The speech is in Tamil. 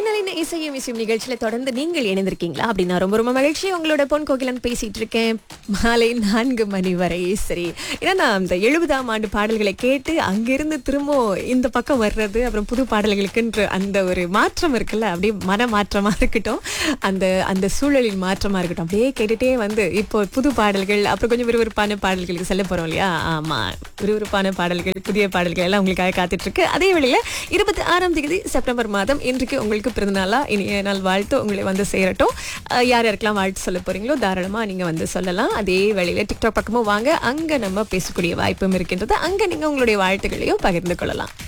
மின்னலின் இசையும் இசையும் நிகழ்ச்சியில தொடர்ந்து நீங்கள் இணைந்திருக்கீங்களா அப்படின்னா ரொம்ப ரொம்ப மகிழ்ச்சி உங்களோட பொன் கோகிலன் பேசிட்டு இருக்கேன் மாலை நான்கு மணி வரை சரி ஏன்னா நான் இந்த எழுபதாம் ஆண்டு பாடல்களை கேட்டு அங்கிருந்து திரும்ப இந்த பக்கம் வர்றது அப்புறம் புது பாடல்களுக்குன்ற அந்த ஒரு மாற்றம் இருக்குல்ல அப்படியே மன மாற்றமா இருக்கட்டும் அந்த அந்த சூழலின் மாற்றமா இருக்கட்டும் அப்படியே கேட்டுட்டே வந்து இப்போ புது பாடல்கள் அப்புறம் கொஞ்சம் விறுவிறுப்பான பாடல்களுக்கு செல்ல போறோம் இல்லையா ஆமா விறுவிறுப்பான பாடல்கள் புதிய பாடல்கள் எல்லாம் உங்களுக்காக காத்துட்டு இருக்கு அதே வேளையில இருபத்தி ஆறாம் தேதி செப்டம்பர் மாதம் இன்றைக்கு உங்களுக்கு பிறந்தநாளா இனிய நாள் வாழ்த்து உங்களை வந்து சேரட்டும் அஹ் யார் யாருக்கெல்லாம் வாழ்த்து சொல்ல போறீங்களோ தாராளமா நீங்க வந்து சொல்லலாம் அதே வேளையில டிக்டாக் பக்கமும் வாங்க அங்க நம்ம பேசக்கூடிய வாய்ப்பும் இருக்கின்றது அங்க நீங்க உங்களுடைய வாழ்த்துக்களையும் பகிர்ந்து கொள்ளலாம்